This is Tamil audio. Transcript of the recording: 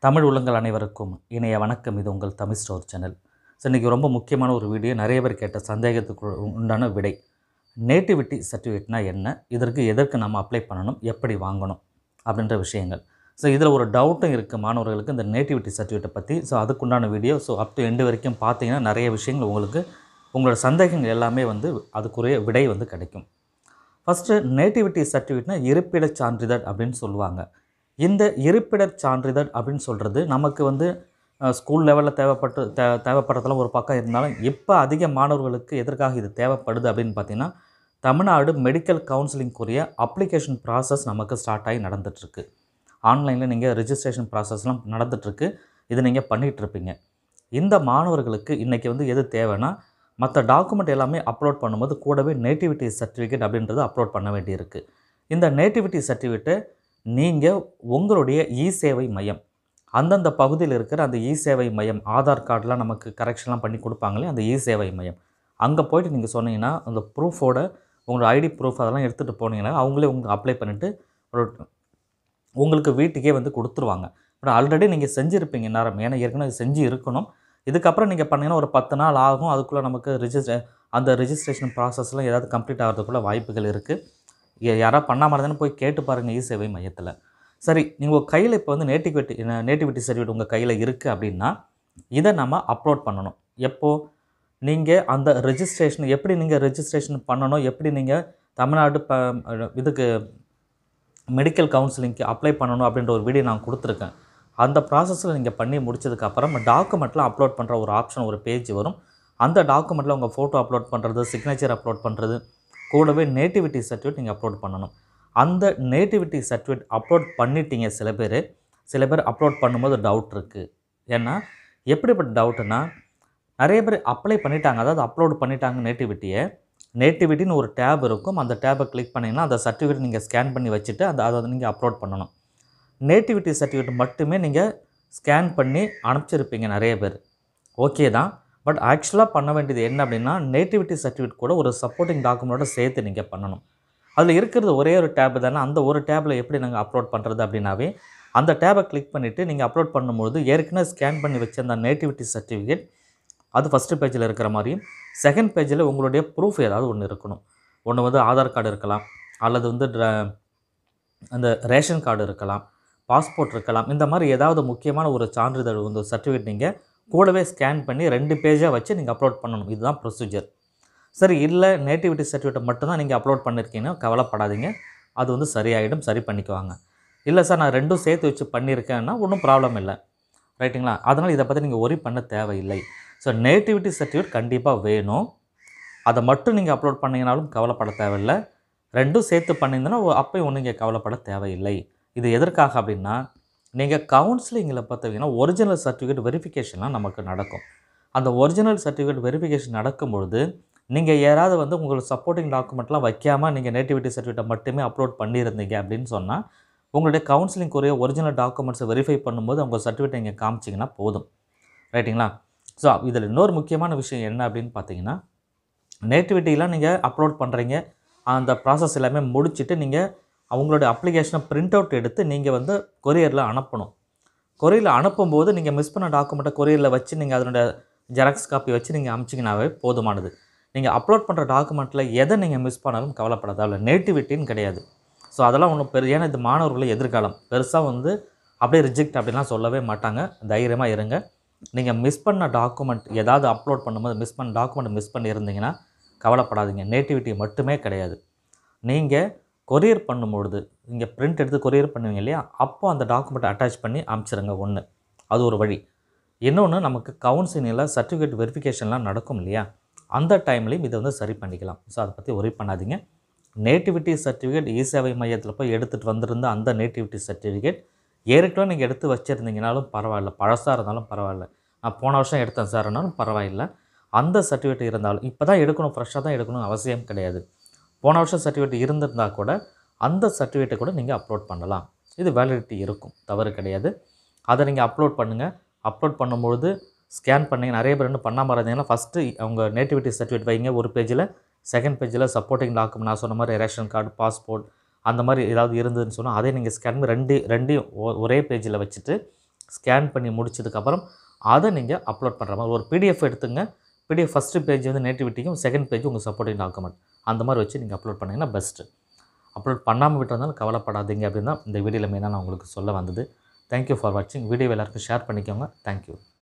தமிழ் உள்ளங்கள் அனைவருக்கும் இணைய வணக்கம் இது உங்கள் தமிழ் ஸ்டோர் சேனல் ஸோ இன்றைக்கி ரொம்ப முக்கியமான ஒரு வீடியோ நிறைய பேர் கேட்ட சந்தேகத்துக்கு உண்டான விடை நேட்டிவிட்டி சர்டிஃபிகேட்னா என்ன இதற்கு எதற்கு நம்ம அப்ளை பண்ணணும் எப்படி வாங்கணும் அப்படின்ற விஷயங்கள் ஸோ இதில் ஒரு டவுட்டும் இருக்குது மாணவர்களுக்கு இந்த நேட்டிவிட்டி சர்டிஃபிகேட்டை பற்றி ஸோ அதுக்குண்டான video so up to end வரைக்கும் பார்த்தீங்கன்னா நிறைய விஷயங்கள் உங்களுக்கு உங்களோட சந்தேகங்கள் எல்லாமே வந்து அதுக்குரிய விடை வந்து கிடைக்கும் ஃபஸ்ட்டு நேட்டிவிட்டி சர்டிஃபிகேட்னா இருப்பிடச் சான்றிதழ் அப்படின்னு சொல்லுவாங்க இந்த இருப்பிடச் சான்றிதழ் அப்படின்னு சொல்கிறது நமக்கு வந்து ஸ்கூல் லெவலில் தேவைப்பட்டு தே தேவைப்படுறதெல்லாம் ஒரு பக்கம் இருந்தாலும் இப்போ அதிக மாணவர்களுக்கு எதற்காக இது தேவைப்படுது அப்படின்னு பார்த்தீங்கன்னா தமிழ்நாடு மெடிக்கல் கவுன்சிலிங்குரிய அப்ளிகேஷன் ப்ராசஸ் நமக்கு ஸ்டார்ட் ஆகி நடந்துகிட்ருக்கு ஆன்லைனில் நீங்கள் ரிஜிஸ்ட்ரேஷன் ப்ராசஸ்லாம் நடந்துகிட்ருக்கு இது நீங்கள் பண்ணிகிட்ருப்பீங்க இந்த மாணவர்களுக்கு இன்றைக்கி வந்து எது தேவைன்னா மற்ற டாக்குமெண்ட் எல்லாமே அப்லோட் பண்ணும்போது கூடவே நேட்டிவிட்டி சர்டிஃபிகேட் அப்படின்றது அப்லோட் பண்ண வேண்டியிருக்கு இந்த நேட்டிவிட்டி சர்டிஃபிகேட்டை நீங்கள் உங்களுடைய இ சேவை மையம் அந்தந்த பகுதியில் இருக்கிற அந்த இ சேவை மையம் ஆதார் கார்டெலாம் நமக்கு கரெக்ஷன்லாம் பண்ணி கொடுப்பாங்களே அந்த இ சேவை மையம் அங்கே போயிட்டு நீங்கள் சொன்னீங்கன்னா அந்த ப்ரூஃபோட உங்களோட ஐடி ப்ரூஃப் அதெல்லாம் எடுத்துகிட்டு போனீங்கன்னா அவங்களே உங்களுக்கு அப்ளை பண்ணிவிட்டு ஒரு உங்களுக்கு வீட்டுக்கே வந்து கொடுத்துருவாங்க பட் ஆல்ரெடி நீங்கள் செஞ்சுருப்பீங்க நேரம் ஏன்னா ஏற்கனவே செஞ்சு இருக்கணும் இதுக்கப்புறம் நீங்கள் பண்ணீங்கன்னா ஒரு பத்து நாள் ஆகும் அதுக்குள்ளே நமக்கு ரிஜிஸ்ட்ரே அந்த ரிஜிஸ்ட்ரேஷன் ப்ராசஸ்லாம் ஏதாவது கம்ப்ளீட் ஆகிறதுக்குள்ள வாய்ப்புகள் இருக்குது யாராவது பண்ணாமல் இருந்தாலும் போய் கேட்டு பாருங்கள் இ சேவை மையத்தில் சரி நீங்கள் உங்கள் கையில் இப்போ வந்து நேட்டிவிட்டி நேட்டிவிட்டி சர்டிஃபிகேட் உங்கள் கையில் இருக்குது அப்படின்னா இதை நம்ம அப்லோட் பண்ணணும் எப்போது நீங்கள் அந்த ரெஜிஸ்ட்ரேஷன் எப்படி நீங்கள் ரெஜிஸ்ட்ரேஷன் பண்ணணும் எப்படி நீங்கள் தமிழ்நாடு ப இதுக்கு மெடிக்கல் கவுன்சிலிங்க்கு அப்ளை பண்ணணும் அப்படின்ற ஒரு வீடியோ நான் கொடுத்துருக்கேன் அந்த ப்ராசஸில் நீங்கள் பண்ணி முடிச்சதுக்கப்புறம் டாக்குமெண்ட்லாம் அப்லோட் பண்ணுற ஒரு ஆப்ஷன் ஒரு பேஜ் வரும் அந்த டாக்குமெண்ட்டில் உங்கள் ஃபோட்டோ அப்லோட் பண்ணுறது சிக்னேச்சர் அப்லோட் பண்ணுறது கூடவே நேட்டிவிட்டி சர்டிஃபிகேட் நீங்கள் அப்லோட் பண்ணணும் அந்த நேட்டிவிட்டி சர்டிஃபிகேட் அப்லோட் பண்ணிட்டீங்க சில பேர் சில பேர் அப்லோட் பண்ணும்போது டவுட் இருக்குது ஏன்னா எப்படிப்பட்ட டவுட்டுன்னா நிறைய பேர் அப்ளை பண்ணிட்டாங்க அதாவது அப்லோட் பண்ணிட்டாங்க நேட்டிவிட்டியை நேட்டிவிட்டின்னு ஒரு டேப் இருக்கும் அந்த டேப்பை கிளிக் பண்ணிங்கன்னா அந்த சர்டிஃபிகேட் நீங்கள் ஸ்கேன் பண்ணி வச்சுட்டு அந்த அதை நீங்கள் அப்லோட் பண்ணணும் நேட்டிவிட்டி சர்டிஃபிகேட் மட்டுமே நீங்கள் ஸ்கேன் பண்ணி அனுப்பிச்சிருப்பீங்க நிறைய பேர் ஓகே தான் பட் ஆக்சுவலாக பண்ண வேண்டியது என்ன அப்படின்னா நேட்டிவிட்டி சர்டிஃபிகேட் கூட ஒரு சப்போர்ட்டிங் டாக்குமெண்ட்டோட சேர்த்து நீங்கள் பண்ணணும் அதில் இருக்கிறது ஒரே ஒரு டேப் தானே அந்த ஒரு டேப்பில் எப்படி நாங்கள் அப்லோட் பண்ணுறது அப்படின்னாவே அந்த டேப்பை கிளிக் பண்ணிவிட்டு நீங்கள் அப்லோட் பண்ணும்போது ஏற்கனவே ஸ்கேன் பண்ணி வச்ச அந்த நேட்டிவிட்டி சர்டிஃபிகேட் அது ஃபஸ்ட்டு பேஜில் இருக்கிற மாதிரியும் செகண்ட் பேஜில் உங்களுடைய ப்ரூஃப் ஏதாவது ஒன்று இருக்கணும் ஒன்று வந்து ஆதார் கார்டு இருக்கலாம் அல்லது வந்து அந்த ரேஷன் கார்டு இருக்கலாம் பாஸ்போர்ட் இருக்கலாம் இந்த மாதிரி ஏதாவது முக்கியமான ஒரு சான்றிதழ் வந்து சர்டிஃபிகேட் நீங்கள் கூடவே ஸ்கேன் பண்ணி ரெண்டு பேஜாக வச்சு நீங்கள் அப்லோட் பண்ணணும் இதுதான் ப்ரொசீஜர் சரி இல்லை நேட்டிவிட்டி சர்டிஃபிகேட் மட்டும்தான் நீங்கள் அப்லோட் பண்ணியிருக்கீங்கன்னா கவலைப்படாதீங்க அது வந்து சரியாயிடும் சரி பண்ணிக்குவாங்க இல்லை சார் நான் ரெண்டும் சேர்த்து வச்சு பண்ணியிருக்கேன்னா ஒன்றும் ப்ராப்ளம் இல்லை ரைட்டுங்களா அதனால் இதை பற்றி நீங்கள் ஒரி பண்ண தேவையில்லை ஸோ நேட்டிவிட்டி சர்டிஃபிகேட் கண்டிப்பாக வேணும் அதை மட்டும் நீங்கள் அப்லோட் பண்ணிங்கனாலும் கவலைப்பட தேவையில்லை ரெண்டும் சேர்த்து பண்ணியிருந்தனா அப்போயும் ஒன்றும் இங்கே கவலைப்பட தேவையில்லை இது எதற்காக அப்படின்னா நீங்கள் கவுன்சிலிங்கில் பார்த்தீங்கன்னா ஒரிஜினல் சர்டிஃபிகேட் வெரிஃபிகேஷன்லாம் நமக்கு நடக்கும் அந்த ஒரிஜினல் சர்டிஃபிகேட் வெரிஃபிகேஷன் நடக்கும்பொழுது நீங்கள் யாராவது வந்து உங்களுக்கு சப்போர்ட்டிங் டாக்குமெண்ட்லாம் வைக்காமல் நீங்கள் நேட்டிவிட்டி சர்டிஃபிகேட்டை மட்டுமே அப்லோட் பண்ணியிருந்தீங்க அப்படின்னு சொன்னால் உங்களுடைய கவுன்சிலிங்குரிய ஒரிஜினல் டாக்குமெண்ட்ஸை வெரிஃபை பண்ணும்போது உங்கள் சர்டிஃபிகேட் நீங்கள் காமிச்சிங்கன்னா போதும் ரைட்டுங்களா ஸோ இதில் இன்னொரு முக்கியமான விஷயம் என்ன அப்படின்னு பார்த்தீங்கன்னா நேட்டிவிட்டிலாம் நீங்கள் அப்லோட் பண்ணுறீங்க அந்த ப்ராசஸ் எல்லாமே முடிச்சுட்டு நீங்கள் அவங்களோட அப்ளிகேஷனை பிரிண்ட் அவுட் எடுத்து நீங்கள் வந்து கொரியரில் அனுப்பணும் கொரியரில் அனுப்பும்போது நீங்கள் மிஸ் பண்ண டாக்குமெண்ட்டை கொரியரில் வச்சு நீங்கள் அதனுடைய ஜெராக்ஸ் காப்பி வச்சு நீங்கள் அமிச்சிங்கனாவே போதுமானது நீங்கள் அப்லோட் பண்ணுற டாக்குமெண்ட்டில் எதை நீங்கள் மிஸ் பண்ணாலும் கவலைப்பட தேவையில்ல நேட்டிவிட்டின்னு கிடையாது ஸோ அதெல்லாம் ஒன்றும் பெரு ஏன்னா இது மாணவர்களை எதிர்காலம் பெருசாக வந்து அப்படியே ரிஜெக்ட் அப்படிலாம் சொல்லவே மாட்டாங்க தைரியமாக இருங்க நீங்கள் மிஸ் பண்ண டாக்குமெண்ட் ஏதாவது அப்லோட் பண்ணும்போது மிஸ் பண்ண டாக்குமெண்ட் மிஸ் பண்ணி இருந்தீங்கன்னா கவலைப்படாதீங்க நேட்டிவிட்டி மட்டுமே கிடையாது நீங்கள் கொரியர் பண்ணும்பொழுது நீங்கள் பிரிண்ட் எடுத்து கொரியர் பண்ணுவீங்க இல்லையா அப்போ அந்த டாக்குமெண்ட்டை அட்டாச் பண்ணி அனுப்பிச்சிருங்க ஒன்று அது ஒரு வழி இன்னொன்று நமக்கு கவுன்சிலிங்கில் சர்டிஃபிகேட் வெரிஃபிகேஷன்லாம் நடக்கும் இல்லையா அந்த டைம்லேயும் இதை வந்து சரி பண்ணிக்கலாம் ஸோ அதை பற்றி ஒரி பண்ணாதீங்க நேட்டிவிட்டி சர்டிஃபிகேட் இ சேவை மையத்தில் போய் எடுத்துகிட்டு வந்திருந்த அந்த நேட்டிவிட்டி சர்டிஃபிகேட் ஏற்கனவே நீங்கள் எடுத்து வச்சுருந்தீங்கனாலும் பரவாயில்ல பழசாக இருந்தாலும் பரவாயில்ல நான் போன வருஷம் எடுத்தேன் சார்னாலும் பரவாயில்ல அந்த சர்டிஃபிகேட் இருந்தாலும் இப்போ தான் எடுக்கணும் ஃப்ரெஷ்ஷாக தான் எடுக்கணும் அவசியம் கிடையாது போன வருஷம் சர்டிஃபிகேட் இருந்திருந்தால் கூட அந்த சர்டிஃபிகேட்டை கூட நீங்கள் அப்லோட் பண்ணலாம் இது வேலிடிட்டி இருக்கும் தவறு கிடையாது அதை நீங்கள் அப்லோட் பண்ணுங்கள் அப்லோட் பண்ணும்பொழுது ஸ்கேன் பண்ணிங்க நிறைய பேர் இன்னும் பண்ணாமல் இருந்தீங்கன்னா ஃபஸ்ட்டு அவங்க நேட்டிவிட்டி சர்டிஃபிகேட் வைங்க ஒரு பேஜில் செகண்ட் பேஜில் சப்போர்ட்டிங் டாக்குமெண்ட் நான் சொன்ன மாதிரி ரேஷன் கார்டு பாஸ்போர்ட் அந்த மாதிரி ஏதாவது இருந்ததுன்னு சொன்னால் அதை நீங்கள் ஸ்கேன் பண்ணி ரெண்டு ரெண்டையும் ஒ- ஒரே பேஜில் வச்சுட்டு ஸ்கேன் பண்ணி முடிச்சதுக்கப்புறம் அதை நீங்கள் அப்லோட் பண்ணுற மாதிரி ஒரு பிடிஎஃப் எடுத்துங்க பிடிஎஃப் ஃபஸ்ட்டு பேஜ் வந்து நேட்டிவிட்டிக்கும் செகண்ட் பேஜ் உங்கள் சப்போர்ட்டிங் டாக்குமெண்ட் அந்த மாதிரி வச்சு நீங்கள் அப்லோட் பண்ணிங்கன்னா பெஸ்ட்டு அப்லோட் பண்ணாமல் விட்டுருந்தாலும் கவலைப்படாதீங்க அப்படின்னு தான் இந்த வீடியோவில் மெயினாக நான் உங்களுக்கு சொல்ல வந்தது தேங்க்யூ ஃபார் வாட்சிங் வீடியோ எல்லாருக்கும் ஷேர் பண்ணிக்கோங்க தேங்க்யூ